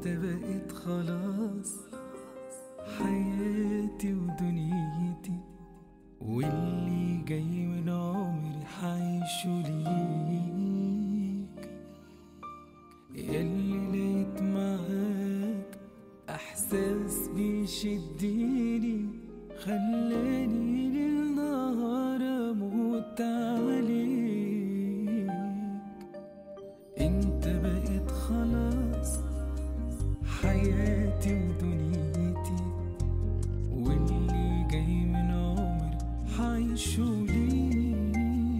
انت بقيت خلاص حياتي ودنيتي واللي جاي من عمري حعيشه ليك ياللي لقيت معاك احساس بيشدني خلاني للنهار اموت عليك انت بقيت خلاص حياتي ودنيتي واللي جاي من عمري حعيشه ليك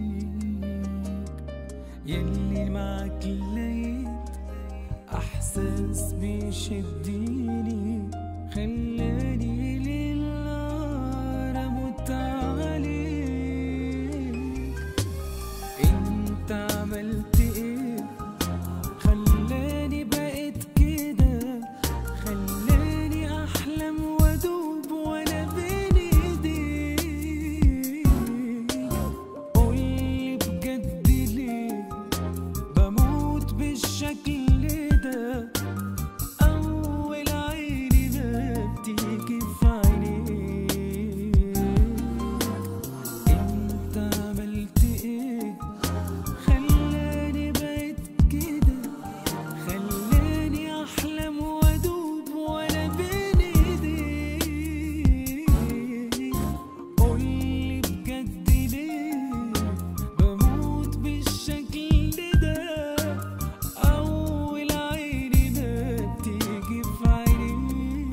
ياللي معاك لقيت احساس بيشدني خلاني للنار اموت عليك انت عملت ايه خلاني بقيت كده خلاني احلم وادوب وانا بين ايديك قولي بجد ليه بموت بالشكل ده اول عيني ما بتيجي في عينيك انت عملت ايه خلاني بقيت كده خلاني احلم وادوب وانا بين ايديك قولي بجد ليه بموت بالشكل ده اول عيني ما بتيجي في عينيك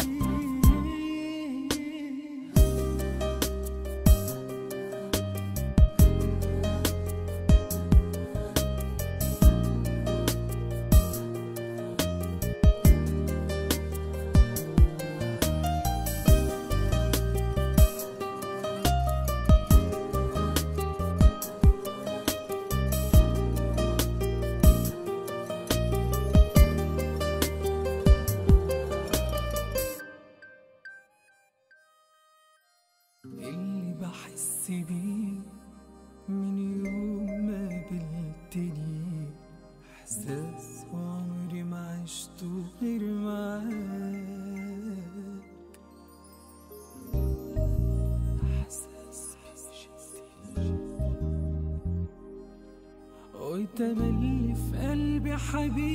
اللي بحس بيه من يوم ما قابلتني احساس عمري ما عشته غير معاك احساس بيشدني وتملي في قلبي حبيبي